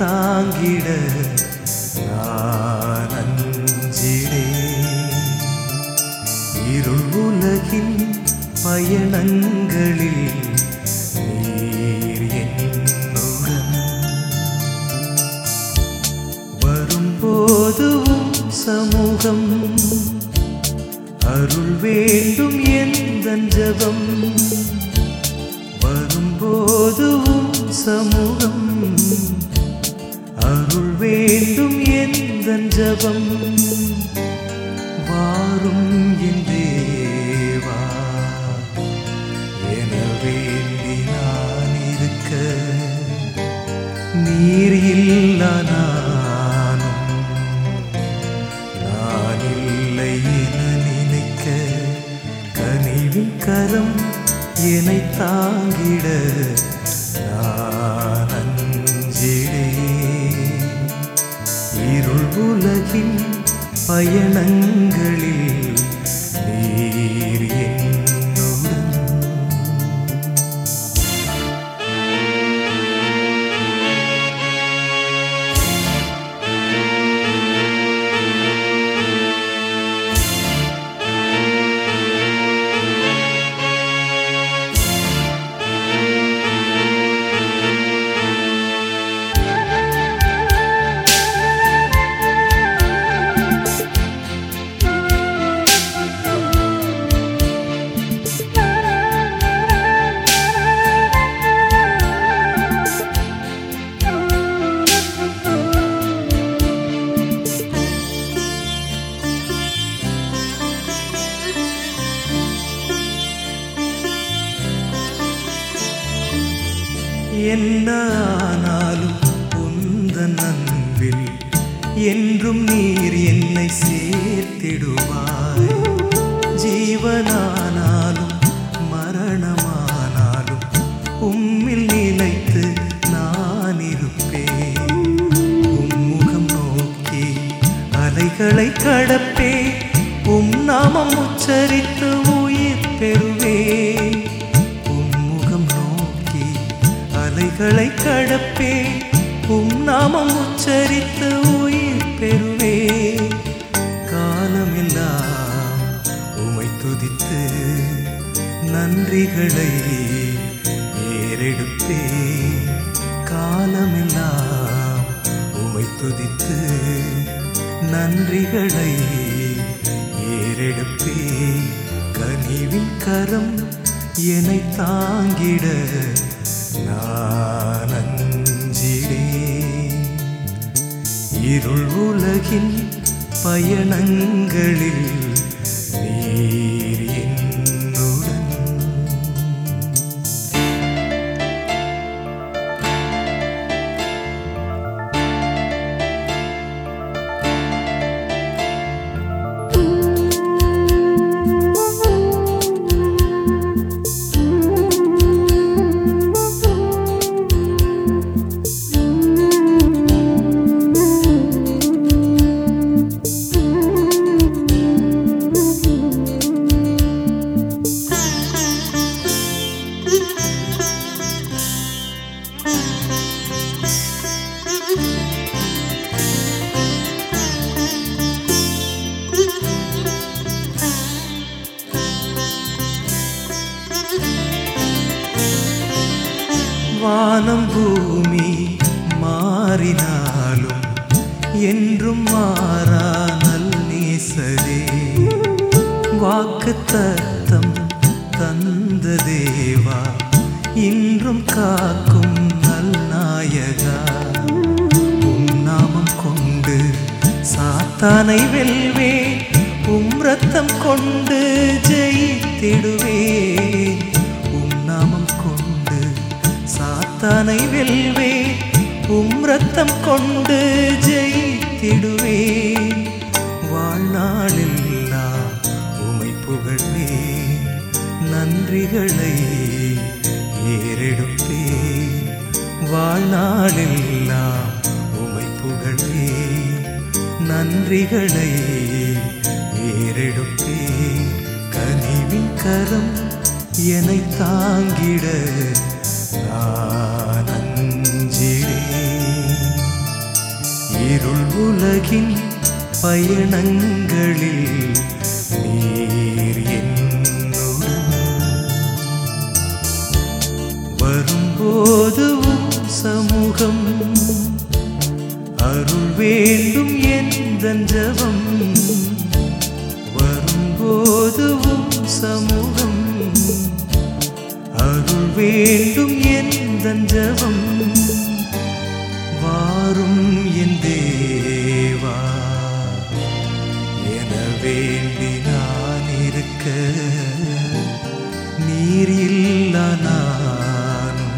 தாங்கிட நான் அஞ்சிடே இருள் உலகின் பயணங்களில் நீர் என்னுடன் வரும்போதும் சமூகம் அருள் வேண்டும் எந்த ஜபம் வரும்போதும் சமூகம் அருள் வேண்டும் எந்த ஜபம் வாரும் என் தேவா என வேண்டி நான் இருக்க நீர் இல்லா நானும் நான் இல்லை என நினைக்க கனிவின் கரம் என்னை தாங்கிட நான் அஞ்சிடே இருள் உலகின் பயணங்களில் நீர் என்னுடன் என்ன ஆனாலும் உந்தன் அன்பில் என்றும் நீர் என்னை சேர்த்திடுவாய் ஜீவனானாலும் மரணமானாலும் உம்மில் நிலைத்து நான் இருப்பேன் உம்முகம் நோக்கி அலைகளை கடப்பே உம் நாமம் உச்சரித்து உயிர் பெறுவே உம்முகம் நோக்கி அலைகளை கடப்பே உம் நாமம் உச்சரித்து உயிர் பெறுவே காலமெல்லாம் உமை துதித்து நன்றிகளை ஏறெடுப்பே காலமெல்லாம் உமை துதித்து நன்றிகளை ஏறெடுப்பே கனிவின் கரம் என்னை தாங்கிட நான் அஞ்சிடேன் இருள் உலகின் பயணங்களில் நீர் என்னுடன் வானம் பூமி மாறினாலும் என்றும் மாறா நல் நேசரே வாக்கு தத்தம் தந்த தேவா இன்றும் காக்கும் நல் நாயகா உம் நாமம் கொண்டு சாத்தானை வெல்வே உம் ரத்தம் கொண்டு ஜெயித்திடுவே உம் நாமம் கொண்டு சாத்தானை வெல்வே உம் ரத்தம் கொண்டு ஜெயித்திடுவே வாழ்நாளெல்லாம் உமை புகழ்வே நன்றிகளை ஏறெடுப்பே வாழ்நாளெல்லாம் உமை புகழ்வே நன்றிகளை ஏறெடுப்பே கனிவின் கரம் என்னை தாங்கிட நான் அஞ்சிடேன் இருள் உலகின் பயணங்களில் நீர் என்னுடன் வரும்போது உம் சமூகம் அருள் வேண்டும் எந்த ஜபம் வரும்போது உம் சமூகம் அருள் வேண்டும் எந்த ஜபம் வாரும் என் தேவா என வேண்டி நான் இருக்க நீர் இல்லா நானும்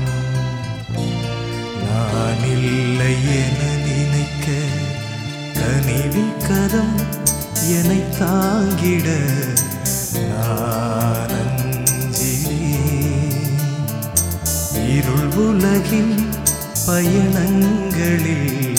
நான் இல்லை என நினைக்க கனிவில் கரம் என்னை தாங்கிட நான் அஞ்சிலேன் இருள் உலகின் பயணங்களில்